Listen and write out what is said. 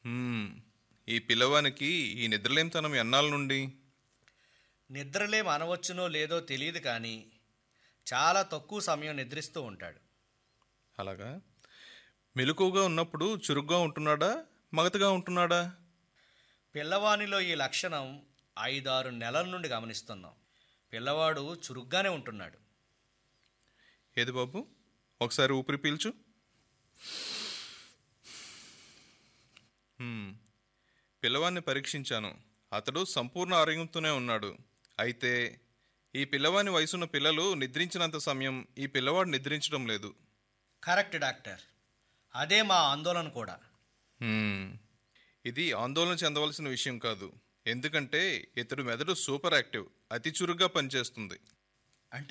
హ్మ్. ఈ పిల్లవానికి ఈ నిద్రలేమితనం ఎన్నాళ్ళ నుండి నిద్రలేం అనవచ్చునో లేదో తెలియదు కానీ చాలా తక్కువ సమయం నిద్రిస్తూ ఉంటాడు అలాగా మెలకువగా ఉన్నప్పుడు చురుగ్గా ఉంటున్నాడా మగతగా ఉంటున్నాడా పిల్లవానిలో ఈ లక్షణం ఐదారు నెలల నుండి గమనిస్తున్నాం పిల్లవాడు చురుగ్గానే ఉంటున్నాడు ఏది బాబు ఒకసారి ఊపిరి పీల్చు హ్మ్. పిల్లవాడిని పరీక్షించాను అతడు సంపూర్ణ ఆరోగ్యంతోనే ఉన్నాడు అయితే ఈ పిల్లవాని వయసున్న పిల్లలు నిద్రించినంత సమయం ఈ పిల్లవాడు నిద్రించడం లేదు కరెక్ట్ డాక్టర్ అదే మా ఆందోళన కూడా హ్మ్. ఇది ఆందోళన చెందవలసిన విషయం కాదు ఎందుకంటే ఇతడు మెదడు సూపర్ యాక్టివ్ అతి చురుగ్గా పనిచేస్తుంది